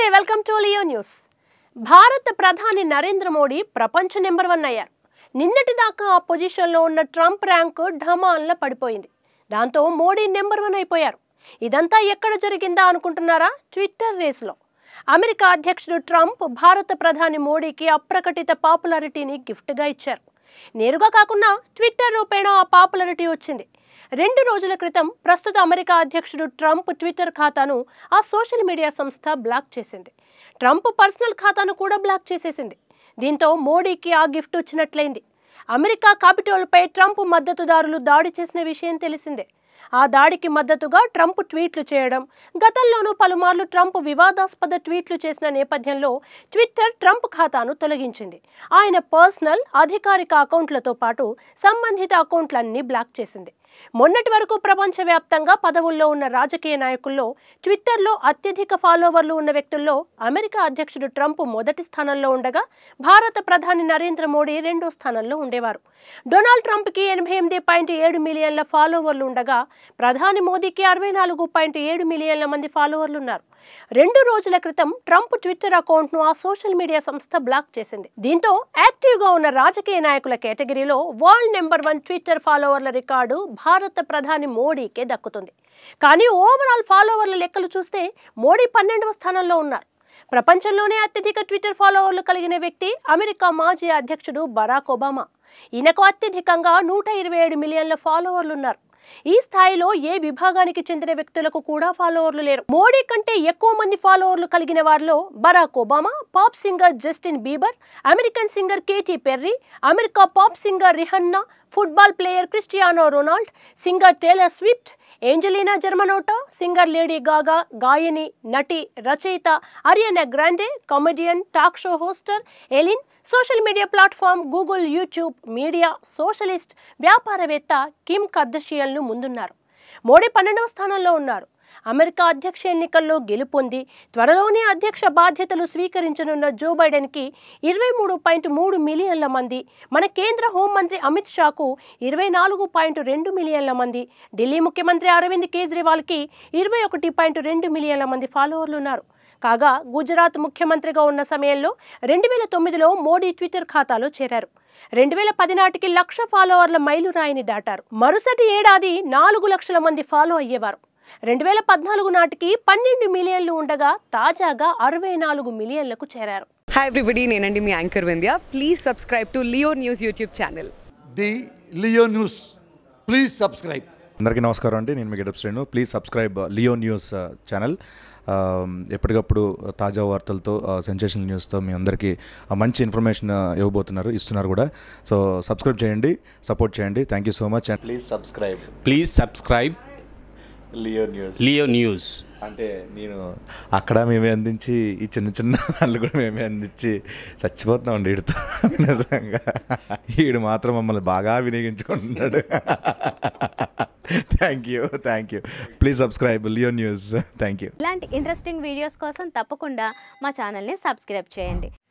welcome to Leo news భారత ప్రధాని నరేంద్ర మోడీ ప్రపంచ నెంబర్ వన్ అయ్యారు నిన్నటి దాకా ఆ పొజిషన్లో ఉన్న ట్రంప్ ర్యాంకు ఢమాన్ల పడిపోయింది దాంతో మోడీ నెంబర్ వన్ అయిపోయారు ఇదంతా ఎక్కడ జరిగిందా అనుకుంటున్నారా ట్విట్టర్ రేసులో అమెరికా అధ్యక్షుడు ట్రంప్ భారత ప్రధాని మోడీకి అప్రకటిత పాపులారిటీని గిఫ్ట్గా ఇచ్చారు నేరుగా కాకుండా ట్విట్టర్ రూపేణా ఆ పాపులారిటీ వచ్చింది రెండు రోజుల క్రితం ప్రస్తుత అమెరికా అధ్యక్షుడు ట్రంప్ ట్విట్టర్ ఖాతాను ఆ సోషల్ మీడియా సంస్థ బ్లాక్ చేసింది ట్రంప్ పర్సనల్ ఖాతాను కూడా బ్లాక్ చేసేసింది దీంతో మోడీకి ఆ గిఫ్ట్ వచ్చినట్లయింది అమెరికా కాపిటోల్పై ట్రంప్ మద్దతుదారులు దాడి చేసిన విషయం తెలిసిందే ఆ దాడికి మద్దతుగా ట్రంప్ ట్వీట్లు చేయడం గతంలోనూ పలుమార్లు ట్రంప్ వివాదాస్పద ట్వీట్లు చేసిన నేపథ్యంలో ట్విట్టర్ ట్రంప్ ఖాతాను తొలగించింది ఆయన పర్సనల్ అధికారిక అకౌంట్లతో పాటు సంబంధిత అకౌంట్లన్నీ బ్లాక్ చేసింది మొన్నటి వరకు ప్రపంచవ్యాప్తంగా పదవుల్లో ఉన్న రాజకీయ నాయకుల్లో ట్విట్టర్లో అత్యధిక ఫాలోవర్లు ఉన్న వ్యక్తుల్లో అమెరికా అధ్యక్షుడు ట్రంప్ మొదటి స్థానంలో ఉండగా భారత ప్రధాని నరేంద్ర మోడీ రెండో స్థానంలో ఉండేవారు డొనాల్డ్ ట్రంప్కి ఎనభై ఎనిమిది పాయింట్ ఏడు మిలియన్ల ఫాలోవర్లు ఉండగా ప్రధాని మోదీకి అరవై నాలుగు పాయింట్ ఏడు మిలియన్ల మంది ఫాలోవర్లు ఉన్నారు రెండు రోజుల క్రితం ట్రంప్ ట్విట్టర్ అకౌంట్ను ఆ సోషల్ మీడియా సంస్థ బ్లాక్ చేసింది దీంతో యాక్టివ్గా ఉన్న రాజకీయ నాయకుల కేటగిరీలో వరల్డ్ నెంబర్ వన్ ట్విట్టర్ ఫాలోవర్ల రికార్డు భారత ప్రధాని మోడీకే దక్కుతుంది కానీ ఓవరాల్ ఫాలోవర్ల లెక్కలు చూస్తే మోడీ పన్నెండవ స్థానంలో ఉన్నారు ప్రపంచంలోనే అత్యధిక ట్విట్టర్ ఫాలోవర్లు కలిగిన వ్యక్తి అమెరికా మాజీ అధ్యక్షుడు బరాక్ ఒబామా ఈయనకు అత్యధికంగా నూట ఇరవై ఏడు మిలియన్ల ఫాలోవర్లు ఉన్నారు ఈ స్థాయిలో ఏ విభాగానికి చెందిన వ్యక్తులకు కూడా ఫాలోవర్లు లేరు మోడీ కంటే ఎక్కువ మంది ఫాలోవర్లు కలిగిన వారిలో Barack Obama pop singer Justin Bieber American singer Katy Perry America pop singer Rihanna football player Cristiano Ronaldo singer Taylor Swift Angelina Germanotta singer Lady Gaga గాయని నటి రచయిత Ariana Grande comedian talk show hoster Ellen social media platform Google YouTube media socialist వ్యాపారవేత్త Kim కర్దషియన్లు ముందున్నారు మోడీ పన్నెండవ స్థానంలో ఉన్నారు America అధ్యక్ష ఎన్నికల్లో గెలుపొంది త్వరలోనే అధ్యక్ష బాధ్యతలు స్వీకరించనున్న జో బైడెన్కి ఇరవై మూడు పాయింట్ మూడు మిలియన్ల మంది మన కేంద్ర హోంమంత్రి అమిత్ షాకు ఇరవై నాలుగు పాయింట్ రెండు మిలియన్ల మంది ఢిల్లీ ముఖ్యమంత్రి అరవింద్ కేజ్రీవాల్కి ఇరవై ఒకటి పాయింట్ రెండు మిలియన్ల మంది ఫాలోవర్లు ఉన్నారు కాగా గుజరాత్ ముఖ్యమంత్రిగా ఉన్న సమయంలో రెండు వేల తొమ్మిదిలో మోడీ ట్విట్టర్ ఖాతాలో చేరారు రెండు వేల పది నాటికి లక్ష ఫాలోవర్ల మైలురాయిని దాటారు మరుసటి ఏడాది నాలుగు లక్షల మంది ఫాలో అయ్యేవారు రెండు వేల పద్నాలుగు నాటికి పన్నెండు మిలియన్లు ఉండగా తాజాగా అరవై నాలుగు మిలియన్లకు చేరారు హాయ్ ఎవ్రీబడి నేనండి మీ anchor Vindhya please subscribe to Leo News YouTube channel the Leo News please subscribe అందరికీ నమస్కారం అండి నేను మీ getup Srinu please subscribe Leo News ఆ, ఛానల్ ఆ, ఎప్పటికప్పుడు తాజా వార్తలతో ఆ, సెన్సేషనల్ న్యూస్తో మీ అందరికీ ఆ, మంచి ఇన్ఫర్మేషన్ ఆ, ఇవ్వబోతున్నారు ఇస్తున్నారు కూడా సో సబ్స్క్రైబ్ చేయండి సపోర్ట్ చేయండి thank you so much and please subscribe please subscribe Leo News Leo News అంటే నేను అక్కడ మేమే అందించి ఈ చిన్న చిన్న వాళ్ళు కూడా మేమే అందించి చచ్చిపోతున్నాం అండి వీడితో నిజంగా వీడు మాత్రం మమ్మల్ని బాగా వినియోగించుకుంటున్నాడు thank you thank you please subscribe Leo News thank you ఇలాంటి ఇంట్రెస్టింగ్ వీడియోస్ కోసం తప్పకుండా మా ఛానల్ని సబ్స్క్రైబ్ చేయండి